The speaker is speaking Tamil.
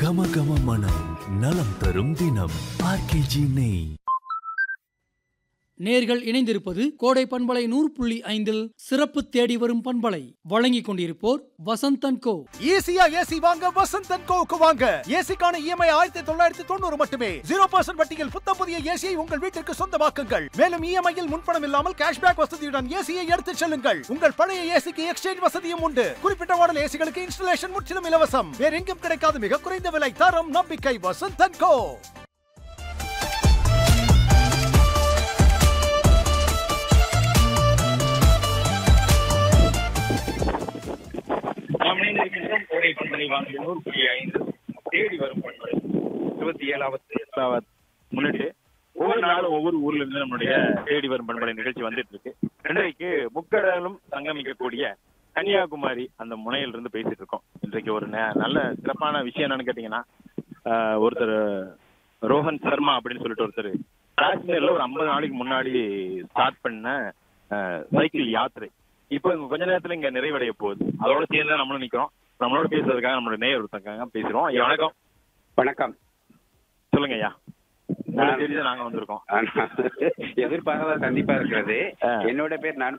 கம கம மனம் நலம் தரும் தினம் ஆர்கேஜி நெய் நேர்கள் இணைந்திருப்பது கோடை பண்பலை நூறு புள்ளி ஐந்தில் சிறப்பு தேடி வரும் பண்பலை வழங்கிக் கொண்டிருப்போர் வசந்தன் கோ ஈஸியா ஏசி வாங்க வசந்த் அண்ட் கோவுக்கு வாங்க ஏசிக்கான இஎம்ஐ ஆயிரத்தி தொள்ளாயிரத்தி தொண்ணூறு மட்டுமே ஜீரோ பர்சன்ட் வட்டியில் புத்த புதிய ஏசியை உங்கள் வீட்டிற்கு சொந்தமாக்குங்கள் மேலும் இஎம்ஐயில் முன்பணம் இல்லாமல் கேஷ்பேக் வசதியுடன் ஏசியை எடுத்துச் செல்லுங்கள் உங்கள் பழைய ஏசிக்கு எக்ஸ்சேஞ்ச் வசதியும் உண்டு குறிப்பிட்ட மாடல் ஏசிகளுக்கு இன்ஸ்டலேஷன் முற்றிலும் இலவசம் வேற எங்கும் கிடைக்காத மிக குறைந்த விலை தரம் நம்பிக்கை வசந்த் அண்ட் கோ நாம் இணைந்திருக்கின்றோம் கோடை பண்பலை வாங்கி நூறு புள்ளி ஐந்து தேடி வரும் பண்பலை இருபத்தி ஏழாவது ஏழாவது முன்னிட்டு ஒவ்வொரு நாளும் ஒவ்வொரு ஊர்ல இருந்து நம்மளுடைய தேடி வரும் பண்பலை நிகழ்ச்சி வந்துட்டு இருக்கு இன்றைக்கு முக்கடலும் சங்கமிக்கக்கூடிய கன்னியாகுமரி அந்த முனையில இருந்து பேசிட்டு இருக்கோம் இன்றைக்கு ஒரு ந- நல்ல சிறப்பான விஷயம் என்னன்னு கேட்டீங்கன்னா ஆஹ், ஒருத்தர் ரோஹன் சர்மா அப்படின்னு சொல்லிட்டு ஒருத்தர் காஷ்மீர்ல ஒரு ஐம்பது நாளைக்கு முன்னாடி ஸ்டார்ட் பண்ண ஆஹ், சைக்கிள் யாத்திரை இப்போ இங்க கொஞ்ச நேரத்துல இங்க நிறைவடைய போகுது அதோட சேர்ந்து தான் நம்மளும் நிக்கிறோம் நம்மளோட பேசுறதுக்காக நம்மளோட நேயர் ஒருத்தங்க பேசுறோம் ஐயா வணக்கம் வணக்கம் சொல்லுங்க ஐயா உங்களுக்கு தெரிஞ்சு நாங்க வந்திருக்கோம் எதிர்பாராத சந்திப்பா இருக்கிறது ஆ. என்னோட பேர் நான்